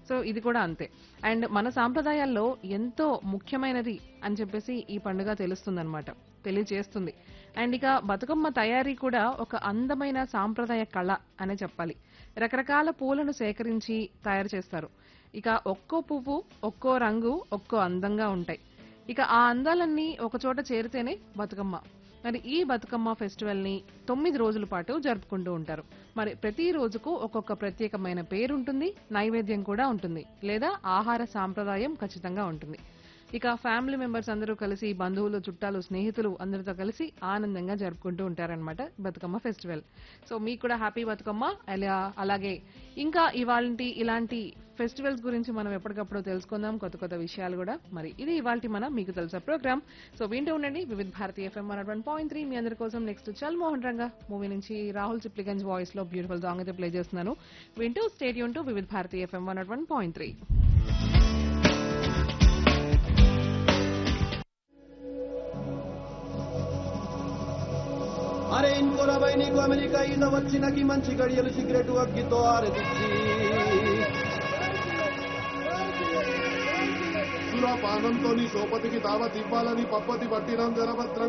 so ఇది కూడా అంతే అండ్ మన సాంప్రదాయాల్లో ఎంతో ముఖ్యమైనది అని చెప్పేసి ఈ పండుగ తెలుస్తుందన్నమాట తెలియజేస్తుంది అండ్ ఇక బతుకమ్మ తయారీ కూడా ఒక అందమైన సాంప్రదాయ కళ అనే చెప్పాలి రకరకాల పూలను సేకరించి తయారు చేస్తారు ఇక ఒక్కో పువ్వు ఒక్కో రంగు ఒక్కో అందంగా ఉంటాయి ఇక ఆ అందాలన్నీ ఒక చోట చేరితేనే బతుకమ్మ మరి ఈ బతుకమ్మ ఫెస్టివల్ ని తొమ్మిది రోజుల పాటు జరుపుకుంటూ ఉంటారు మరి ప్రతి రోజుకు ఒక్కొక్క ప్రత్యేకమైన పేరు ఉంటుంది నైవేద్యం కూడా ఉంటుంది లేదా ఆహార సాంప్రదాయం ఖచ్చితంగా ఉంటుంది ఇక ఫ్యామిలీ మెంబర్స్ అందరూ కలిసి బంధువులు చుట్టాలు స్నేహితులు అందరితో కలిసి ఆనందంగా జరుపుకుంటూ ఉంటారన్నమాట బతుకమ్మ ఫెస్టివల్ సో మీకు కూడా హ్యాపీ బతుకమ్మ అలా అలాగే ఇంకా ఇవాళ ఇలాంటి ఫెస్టివల్స్ గురించి మనం ఎప్పటికప్పుడు తెలుసుకుందాం కొత్త కొత్త విషయాలు కూడా మరి ఇది ఇవాళ మన మీకు తెలుసా ప్రోగ్రామ్ సో వింటూ ఉండండి Vividh Bharatiya FM one one point three మీ అందరి కోసం నెక్స్ట్ చల్ మోహన్ రంగా మూవీ నుంచి రాహుల్ చిప్లిగంజ్ వాయిస్ లో బ్యూటిఫుల్ సాంగ్ అయితే ప్లే చేస్తున్నాను వింటూ stay tuned to Vividh Bharatiya FM one one point three అరే ఇంకో రాబాయ్ నీకు అమెరికా ఈత వచ్చినకి మంచి గడియలు సిగరెట్ అగ్గితో ఆరదిచ్చి సురాపానంతో నీ సోపతికి దావత్ ఇవ్వాలని పప్పతి పట్టినం జనభద్రం